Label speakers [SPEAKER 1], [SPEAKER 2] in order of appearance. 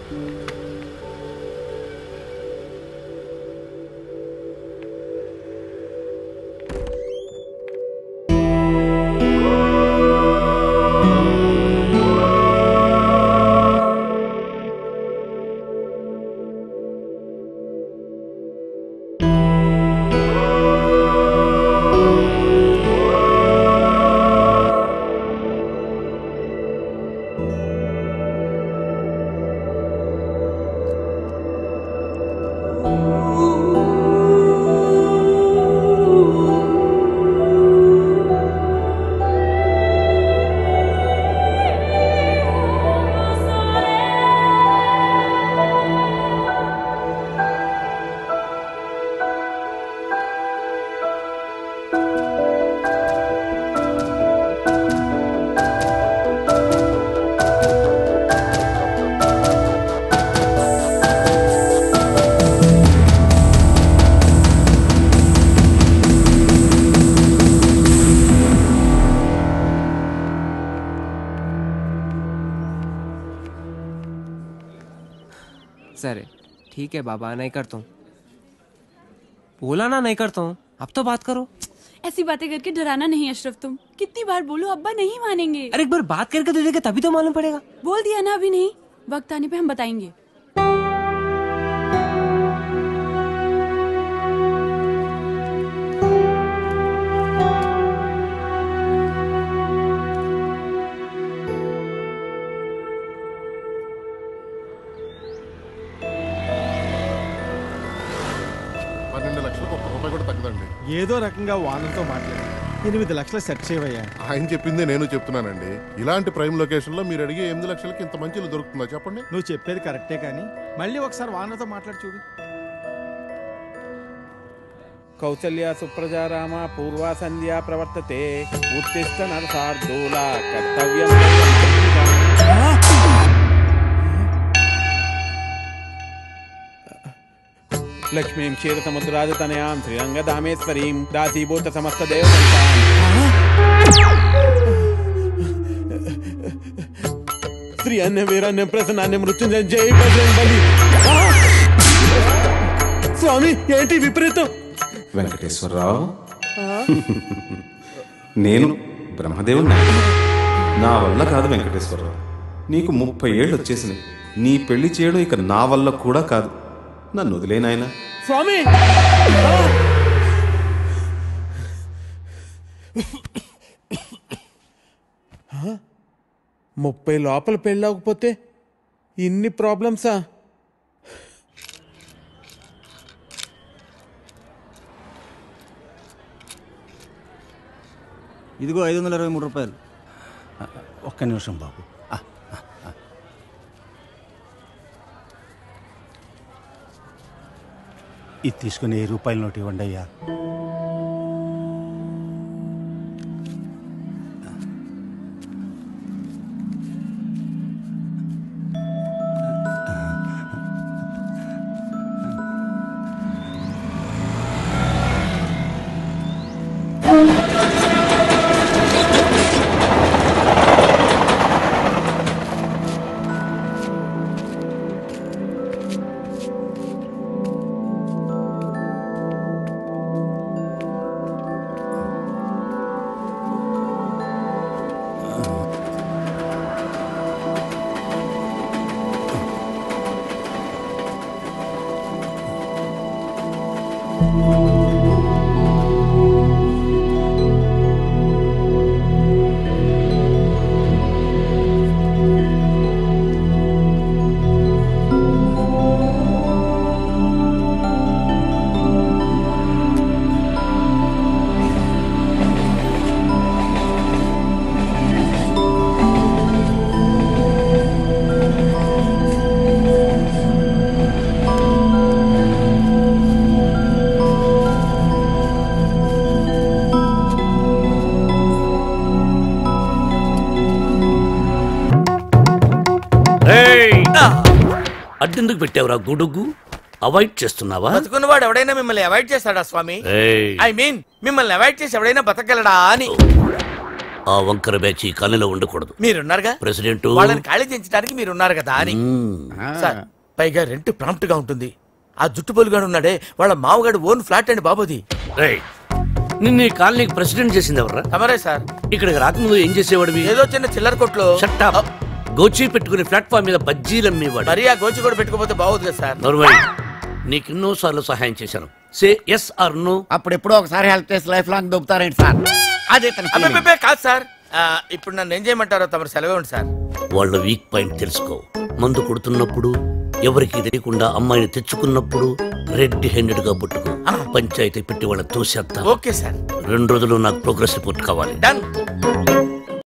[SPEAKER 1] Sir ठीक है बाबा नहीं करता हूँ बोला ना नहीं करता हूँ अब तो बात करो
[SPEAKER 2] ऐसी बातें करके डराना नहीं अशरफ तुम कितनी बार बोलो अब्बा नहीं मानेंगे
[SPEAKER 1] अरे एक बार बात करके तो देखे तभी तो मालूम पड़ेगा
[SPEAKER 2] बोल दिया ना अभी नहीं वक्त आने पे हम बताएंगे
[SPEAKER 3] పన్నెండు లక్షలకు ఒక్క రూపాయి కూడా తగ్గదండి
[SPEAKER 4] ఏదో రకంగా వానర్తో మాట్లాడి ఎనిమిది లక్షలు సెట్ చేయవయ్యా
[SPEAKER 3] ఆయన చెప్పిందే నేను చెప్తున్నానండి ఇలాంటి ప్రైమ్ లొకేషన్ లో మీరు అడిగే ఎనిమిది లక్షలకి ఇంత మంచి ఇల్లు దొరుకుతుందా చెప్పండి
[SPEAKER 4] నువ్వు చెప్పేది కరెక్టే కానీ మళ్ళీ ఒకసారి వానర్తో మాట్లాడి చూడు
[SPEAKER 5] కౌసల్య సుప్రజా రామ పూర్వా సంధ్యా ప్రవర్తతే ఉత్తిష్ట నరసార్దూల కర్తవ్యం లక్ష్మీం క్షీర సముద్రాజతనయాం శ్రీరంగ దామేశ్వరీం దాసీభూత సమస్త దేవతంతాం శ్రీ అన్య వీరాన్య ప్రసన్నాన్య మృత్యుంజయ జై బజరంగ్ బలి ఆ! స్వామి ఏంటి విపరీతం
[SPEAKER 6] వెంకటేశ్వరరావు నేను బ్రహ్మదేవుని నా వల్ల కాదు వెంకటేశ్వరరావు నీకు ముప్పై ఏళ్ళు వచ్చేసినాయి నీ పెళ్లి చేయడం ఇక నా వల్ల కూడా కాదు నన్ను వదిలేనాయనా
[SPEAKER 5] స్వామి ముప్పై లోపల పెళ్ళవకపోతే ఇన్ని ప్రాబ్లమ్సా
[SPEAKER 7] ఇదిగో ఐదు వందల ఇరవై మూడు రూపాయలు ఆ, ఒక్క నిమిషం బాబు ఆ, ఆ, ఆ. ఇది తీసుకుని ఏ రూపాయల నోటు ఇవ్వండి అయ్యా
[SPEAKER 8] అడ్డెందుకు పెట్టావురా గుడుగు అవాయిడ్ చేస్తున్నావా
[SPEAKER 9] బతుకున్నవాడు ఎవడైనా మిమ్మల్ని అవాయిడ్ చేస్తాడా స్వామి
[SPEAKER 8] ఏయ్,
[SPEAKER 9] ఐ మీన్ మిమ్మల్ని అవాయిడ్ చేసి ఎవడైనా బతకగలడా అని
[SPEAKER 8] ఆ వంకర బ్యాచ్ ఈ కాలనీలో ఉండకూడదు
[SPEAKER 9] మీరున్నారుగా
[SPEAKER 8] ప్రెసిడెంట్
[SPEAKER 9] వాళ్ళని ఖాళీ చేయించడానికి మీరున్నారు కదా అని సార్ పైగా రెంట్ ప్రాంప్ట్ గా ఉంటుంది ఆ జుట్టు పొలుగాడు ఉన్నాడే వాళ్ళ మామగాడు ఓన్ ఫ్లాట్ అండి బాబుది
[SPEAKER 8] రేయ్, నిన్ను ఈ కాలనీకి ప్రెసిడెంట్ చేసింది ఎవరా
[SPEAKER 9] తమరే సార్
[SPEAKER 8] ఇక్కడికి రాకముందు ఏం చేసేవాడివి
[SPEAKER 9] ఏదో చిన్న చిల్లర కొట్లో
[SPEAKER 8] Shut up. గోచి పెట్టుకుని ప్లాట్ఫామ్ మీద బజ్జీలు అమ్మేవాడు
[SPEAKER 9] మరీ ఆ గోచి కూడా పెట్టుకోపోతే బాగోదు కదా సార్
[SPEAKER 8] నోర్మల్ నీకు ఎన్నో సార్లు సహాయం చేశాను సే ఎస్ ఆర్ నో
[SPEAKER 7] అప్పుడు ఎప్పుడో ఒకసారి హెల్ప్ చేసి లైఫ్ లాంగ్ దొబ్బుతారేంటి సార్ అదే తన feeling.
[SPEAKER 9] అబ్బే కాదు సార్ ఆ, ఇప్పుడు నన్ను ఏం చేయమంటారో తమరు సెలవు ఉంది సార్
[SPEAKER 8] వాళ్ళ వీక్ పాయింట్ తెలుసుకో మందు కొడుతున్నప్పుడు ఎవరికి తెలియకుండా అమ్మాయిని తెచ్చుకున్నప్పుడు రెడ్ హ్యాండెడ్ గా పుట్టుకో పంచాయతీ పెట్టి వాళ్ళ తోసేస్తా
[SPEAKER 9] ఓకే సార్
[SPEAKER 8] రెండు రోజులు నాకు ప్రోగ్రెస్ రిపోర్ట్ కావాలి
[SPEAKER 9] డన్